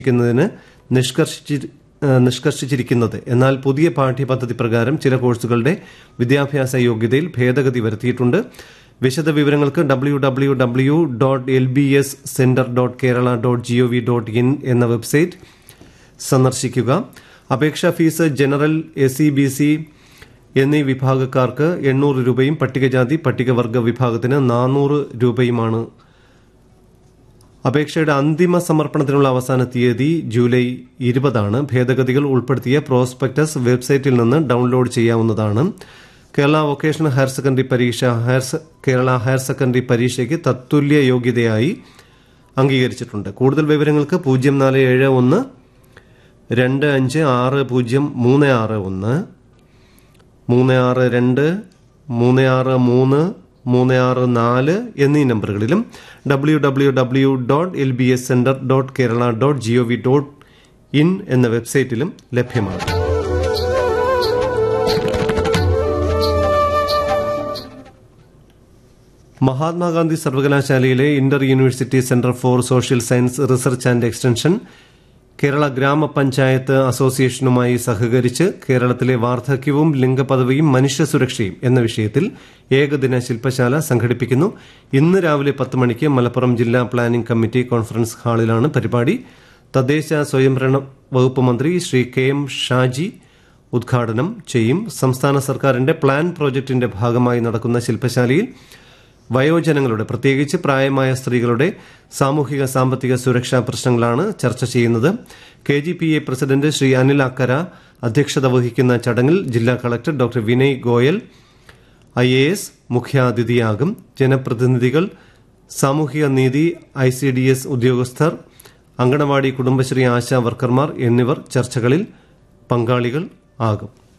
ക്കുന്നതിന് നിഷ്കർഷിച്ചി- ഏഹ് നിഷ്കർഷിച്ചിരിക്കുന്നത് എന്നാൽ പുതിയ പാഠ്യപദ്ധതി പ്രകാരം ചില കോഴ്സുകളുടെ വിദ്യാഭ്യാസ യോഗ്യതയിൽ ഭേദഗതി വരുത്തിയിട്ടുണ്ട് വിശദ വിവരങ്ങൾക്ക് W W W dot L B S centre dot Kerala dot G O V dot I N website സന്ദർശിക്കുക അപേക്ഷാ fees general S C B C എന്നീ വിഭാഗക്കാർക്ക് എണ്ണൂറ് രൂപയും പട്ടികജാതി പട്ടികവർഗ വിഭാഗത്തിന് നാനൂറ് രൂപയുമാണ് അപേക്ഷയുടെ അന്തിമ സമർപ്പണത്തിനുള്ള അവസാന തീയതി ജൂലൈ ഇരുപതാണ് ഭേദഗതികൾ ഉൾപ്പെടുത്തിയ പ്രോസ്പെക്ടസ് വെബ്സൈറ്റിൽ നിന്ന് ഡൗൺലോഡ് ചെയ്യാവുന്നതാണ് കേരള വൊക്കേഷണൽ ഹയർ സെക്കൻഡറി പരീക്ഷ ഹയർ സെ- കേരള ഹയർ സെക്കൻഡറി പരീക്ഷയ്ക്ക് തത്തുല്യ യോഗ്യതയായി അംഗീകരിച്ചിട്ടുണ്ട് കൂടുതൽ വിവരങ്ങൾക്ക് പൂജ്യം നാല് ഏഴ് ഒന്ന് രണ്ട് അഞ്ച് ആറ് പൂജ്യം മൂന്ന് ആറ് ഒന്ന് മൂന്ന് ആറ് രണ്ട് മൂന്ന് ആറ് മൂന്ന് മൂന്ന് ആറ് നാല് എന്നീ നമ്പറുകളിലും W W W dot L B S centre dot Kerala dot G O V dot I N വെബ്സൈറ്റിലും ലഭ്യമാണ് മഹാത്മാഗാന്ധി സർവകലാശാലയിലെ inter university centre for social science research and extension Kerala ഗ്രാമപഞ്ചായത്ത് അസോസിയേഷനുമായി സഹകരിച്ച് കേരളത്തിലെ വാർദ്ധക്യവും ലിംഗപദവിയും മനുഷ്യ സുരക്ഷയും എന്ന വിഷയത്തിൽ ഏകദിന ശില്പശാല സംഘടിപ്പിക്കുന്നു ഇന്ന് രാവിലെ പത്ത് മണിക്ക് മലപ്പുറം ജില്ലാ പ്ലാനിംഗ് കമ്മിറ്റി കോൺഫറൻസ് ഹാളിലാണ് പരിപാടി തദ്ദേശ സ്വയംഭരണ വകുപ്പ് മന്ത്രി ശ്രീ കെ എം ഷാജി ഉദ്ഘാടനം ചെയ്യും സംസ്ഥാന സർക്കാരിന്റെ പ്ലാൻ പ്രോജക്ടിന്റെ ഭാഗമായി നടക്കുന്ന ശില്പശാലയിൽ വയോജനങ്ങളുടെ പ്രത്യേകിച്ച് പ്രായമായ സ്ത്രീകളുടെ സാമൂഹിക സാമ്പത്തിക സുരക്ഷാ പ്രശ്നങ്ങളാണ് ചർച്ച ചെയ്യുന്നത് K G P A president Shri Anil Akkara അധ്യക്ഷത വഹിക്കുന്ന ചടങ്ങിൽ ജില്ലാ collector doctor Vinay Goyal I A S മുഖ്യാതിഥിയാകും ജനപ്രതിനിധികൾ സാമൂഹിക നീതി ഐ സി ഡി എസ് ഉദ്യോഗസ്ഥർ അങ്കണവാടി കുടുംബശ്രീ ആശാ വർക്കർമാർ എന്നിവർ ചർച്ചകളിൽ പങ്കാളികൾ ആകും